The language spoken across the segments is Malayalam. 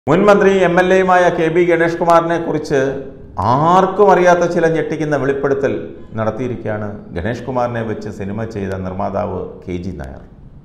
മുൻ മന്ത്രി എം എൽ എയുമായ കെ ബി ഗണേഷ് കുമാറിനെ കുറിച്ച് ആർക്കും അറിയാത്ത ചില ഞെട്ടിക്കുന്ന വെളിപ്പെടുത്തൽ നടത്തിയിരിക്കുകയാണ് ഗണേഷ് കുമാറിനെ വെച്ച് സിനിമ ചെയ്ത നിർമ്മാതാവ് കെ ജി നായർ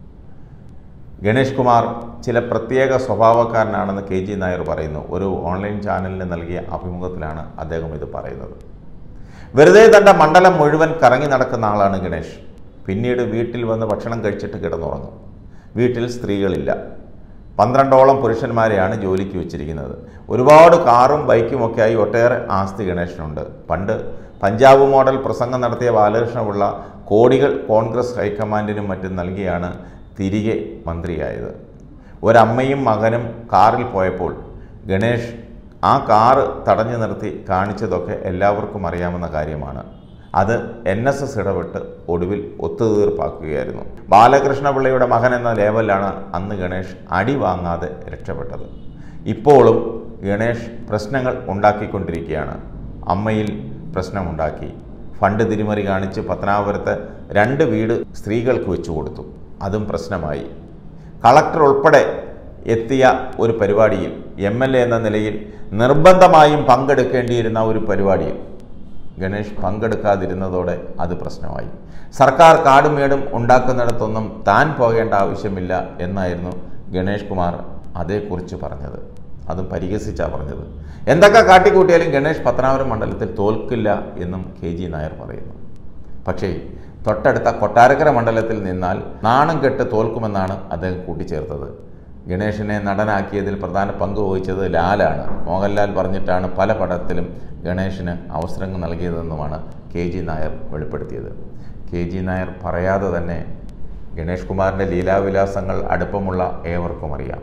ഗണേഷ് കുമാർ ചില പ്രത്യേക സ്വഭാവക്കാരനാണെന്ന് കെ ജി നായർ പറയുന്നു ഒരു ഓൺലൈൻ ചാനലിന് നൽകിയ അഭിമുഖത്തിലാണ് അദ്ദേഹം ഇത് പറയുന്നത് വെറുതെ തൻ്റെ മണ്ഡലം മുഴുവൻ കറങ്ങി നടക്കുന്ന ആളാണ് ഗണേഷ് പിന്നീട് വീട്ടിൽ വന്ന് ഭക്ഷണം കഴിച്ചിട്ട് കിടന്നുറങ്ങും വീട്ടിൽ സ്ത്രീകളില്ല പന്ത്രണ്ടോളം പുരുഷന്മാരെയാണ് ജോലിക്ക് വെച്ചിരിക്കുന്നത് ഒരുപാട് കാറും ബൈക്കും ഒക്കെ ആയി ഒട്ടേറെ ആസ്തി ഗണേശനുണ്ട് പണ്ട് പഞ്ചാബ് മോഡൽ പ്രസംഗം നടത്തിയ ബാലകൃഷ്ണപിള്ള കോടികൾ കോൺഗ്രസ് ഹൈക്കമാൻഡിനും മറ്റും നൽകിയാണ് തിരികെ മന്ത്രിയായത് ഒരമ്മയും മകനും കാറിൽ പോയപ്പോൾ ഗണേഷ് ആ കാറ് തടഞ്ഞു നിർത്തി കാണിച്ചതൊക്കെ എല്ലാവർക്കും അറിയാവുന്ന കാര്യമാണ് അത് എൻ എസ് എസ് ഇടപെട്ട് ഒടുവിൽ ഒത്തുതീർപ്പാക്കുകയായിരുന്നു ബാലകൃഷ്ണപിള്ളയുടെ മകൻ എന്ന ലേവലിലാണ് അന്ന് ഗണേഷ് അടി വാങ്ങാതെ രക്ഷപ്പെട്ടത് ഇപ്പോഴും ഗണേഷ് പ്രശ്നങ്ങൾ ഉണ്ടാക്കിക്കൊണ്ടിരിക്കുകയാണ് അമ്മയിൽ പ്രശ്നമുണ്ടാക്കി ഫണ്ട് തിരിമറി കാണിച്ച് പത്തനാപുരത്ത് രണ്ട് വീട് സ്ത്രീകൾക്ക് വെച്ചു കൊടുത്തു അതും പ്രശ്നമായി കളക്ടർ ഉൾപ്പെടെ എത്തിയ ഒരു പരിപാടിയിൽ എം എൽ എ എന്ന നിലയിൽ നിർബന്ധമായും പങ്കെടുക്കേണ്ടിയിരുന്ന ഒരു പരിപാടിയിൽ ഗണേഷ് പങ്കെടുക്കാതിരുന്നതോടെ അത് പ്രശ്നമായി സർക്കാർ കാടും മേടും ഉണ്ടാക്കുന്നിടത്തൊന്നും താൻ പോകേണ്ട ആവശ്യമില്ല എന്നായിരുന്നു ഗണേഷ് കുമാർ അതേക്കുറിച്ച് പറഞ്ഞത് അതും പരിഹസിച്ചാണ് പറഞ്ഞത് എന്തൊക്കെ കാട്ടിക്കൂട്ടിയാലും ഗണേഷ് പത്തനാപുരം മണ്ഡലത്തിൽ തോൽക്കില്ല എന്നും കെ ജി നായർ പറയുന്നു പക്ഷേ തൊട്ടടുത്ത കൊട്ടാരക്കര മണ്ഡലത്തിൽ നിന്നാൽ നാണം കെട്ട് തോൽക്കുമെന്നാണ് അദ്ദേഹം കൂട്ടിച്ചേർത്തത് ഗണേഷിനെ നടനാക്കിയതിൽ പ്രധാന പങ്ക് വഹിച്ചത് ലാലാണ് മോഹൻലാൽ പറഞ്ഞിട്ടാണ് പല പടത്തിലും ഗണേഷിന് അവസരങ്ങൾ നൽകിയതെന്നുമാണ് കെ ജി നായർ വെളിപ്പെടുത്തിയത് കെ ജി നായർ പറയാതെ തന്നെ ഗണേഷ് കുമാറിൻ്റെ ലീലാവിലാസങ്ങൾ അടുപ്പമുള്ള ഏവർക്കും അറിയാം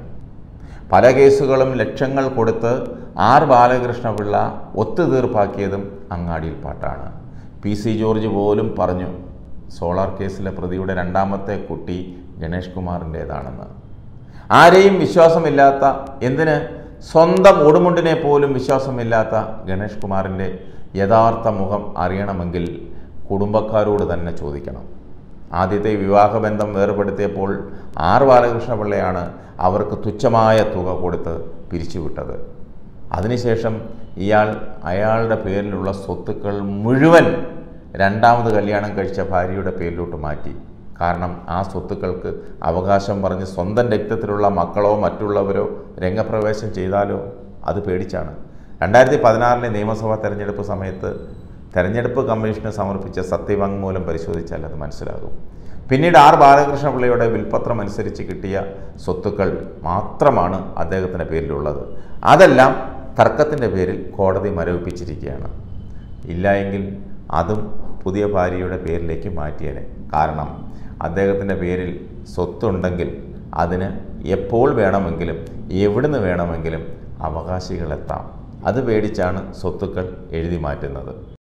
പല കേസുകളും ലക്ഷങ്ങൾ കൊടുത്ത് ആർ ബാലകൃഷ്ണപിള്ള ഒത്തുതീർപ്പാക്കിയതും അങ്ങാടിയിൽ പാട്ടാണ് പി സി ജോർജ് പോലും പറഞ്ഞു സോളാർ കേസിലെ പ്രതിയുടെ രണ്ടാമത്തെ കുട്ടി ഗണേഷ് കുമാറിൻ്റേതാണെന്ന് ആരെയും വിശ്വാസമില്ലാത്ത എന്തിന് സ്വന്തം ഒടുമുണ്ടിനെ പോലും വിശ്വാസമില്ലാത്ത ഗണേഷ് കുമാറിൻ്റെ യഥാർത്ഥ മുഖം അറിയണമെങ്കിൽ കുടുംബക്കാരോട് തന്നെ ചോദിക്കണം ആദ്യത്തെ വിവാഹബന്ധം വേർപെടുത്തിയപ്പോൾ ആർ ബാലകൃഷ്ണപിള്ളയാണ് അവർക്ക് തുച്ഛമായ തുക കൊടുത്ത് പിരിച്ചുവിട്ടത് അതിനുശേഷം ഇയാൾ അയാളുടെ പേരിലുള്ള സ്വത്തുക്കൾ മുഴുവൻ രണ്ടാമത് കല്യാണം കഴിച്ച ഭാര്യയുടെ പേരിലോട്ട് മാറ്റി കാരണം ആ സ്വത്തുക്കൾക്ക് അവകാശം പറഞ്ഞ് സ്വന്തം രക്തത്തിലുള്ള മക്കളോ മറ്റുള്ളവരോ രംഗപ്രവേശം ചെയ്താലോ അത് പേടിച്ചാണ് രണ്ടായിരത്തി പതിനാറിലെ നിയമസഭാ തെരഞ്ഞെടുപ്പ് സമയത്ത് തെരഞ്ഞെടുപ്പ് കമ്മീഷന് സമർപ്പിച്ച സത്യവാങ്മൂലം പരിശോധിച്ചാൽ അത് മനസ്സിലാകും പിന്നീട് ആർ ബാലകൃഷ്ണപിള്ളയുടെ വിൽപത്രം അനുസരിച്ച് കിട്ടിയ സ്വത്തുക്കൾ മാത്രമാണ് അദ്ദേഹത്തിൻ്റെ പേരിലുള്ളത് അതെല്ലാം തർക്കത്തിൻ്റെ പേരിൽ കോടതി മരവിപ്പിച്ചിരിക്കുകയാണ് ഇല്ല എങ്കിൽ അതും പുതിയ ഭാര്യയുടെ പേരിലേക്ക് മാറ്റിയേനെ കാരണം അദ്ദേഹത്തിൻ്റെ പേരിൽ സ്വത്തുണ്ടെങ്കിൽ അതിന് എപ്പോൾ വേണമെങ്കിലും എവിടുന്ന് വേണമെങ്കിലും അവകാശികളെത്താം അത് പേടിച്ചാണ് സ്വത്തുക്കൾ എഴുതി മാറ്റുന്നത്